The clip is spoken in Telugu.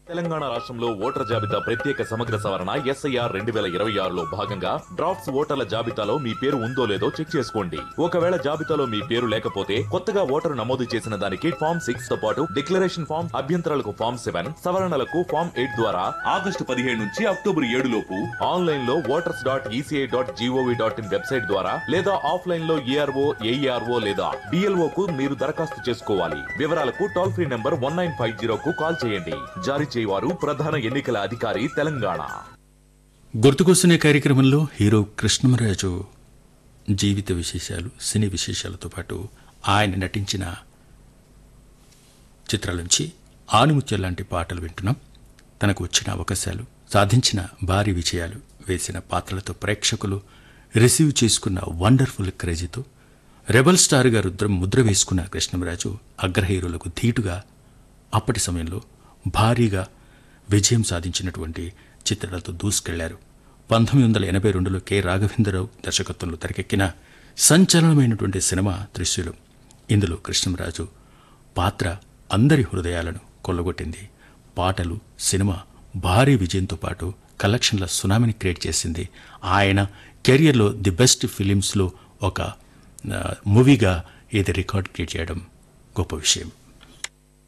తెలంగాణ రాష్ట్రంలో ఓటర్ జాబితా ప్రత్యేక సమగ్ర సవరణ ఎస్ఐఆర్ రెండు వేల ఇరవై ఆరులో భాగంగా డ్రాఫ్ట్స్ ఓటర్ల జాబితాలో మీ పేరు ఉందో లేదో చెక్ చేసుకోండి ఒకవేళ జాబితాలో మీ పేరు లేకపోతే కొత్తగా ఓటరు నమోదు చేసిన దానికి ఫామ్ సిక్స్ తో పాటు డిక్లరేషన్ ఫామ్ అభ్యంతరాలకు ఫామ్ సెవెన్ సవరణలకు ఫామ్ ఎయిట్ ద్వారా ఆగస్టు పదిహేడు నుంచి అక్టోబర్ ఏడు లోపు ఆన్లైన్ లో voters dot ECI dot GOV dot IN website ద్వారా లేదా ఆఫ్లైన్ లో ఏఆర్ఓ ఏఈఆర్ఓ లేదా డిఎల్ఓ కు మీరు దరఖాస్తు చేసుకోవాలి వివరాలకు toll free number one nine five zero కు కాల్ చేయండి జారీ చేయవారు ప్రధాన ఎన్నికల అధికారి తెలంగాణ గుర్తుకొస్తున్న కార్యక్రమంలో హీరో కృష్ణమరాజు జీవిత విశేషాలు సినీ విశేషాలతో పాటు ఆయన నటించిన చిత్రాల నుంచి ఆనిముత్యం లాంటి పాటలు వింటున్నాం తనకు వచ్చిన అవకాశాలు సాధించిన భారీ విజయాలు వేసిన పాత్రలతో ప్రేక్షకులు రిసీవ్ చేసుకున్న వండర్ఫుల్ క్రేజీతో రెబల్ స్టార్గా రుద్ర ముద్ర వేసుకున్న కృష్ణమరాజు అగ్ర హీరోలకు ధీటుగా అప్పటి సమయంలో భారీగా విజయం సాధించినటువంటి చిత్రాలతో దూసుకెళ్లారు పంతొమ్మిది వందల ఎనభై రెండులో కె రాఘవేంద్రరావు దర్శకత్వంలో తెరకెక్కిన సంచలనమైనటువంటి సినిమా త్రిశూలం ఇందులో కృష్ణమరాజు పాత్ర అందరి హృదయాలను కొల్లగొట్టింది పాటలు సినిమా భారీ విజయంతో పాటు కలెక్షన్ల సునామీని క్రియేట్ చేసింది ఆయన కెరియర్లో ది బెస్ట్ ఫిలిమ్స్లో ఒక ఆ, మూవీగా ఇది రికార్డ్ క్రియేట్ చేయడం గొప్ప విషయం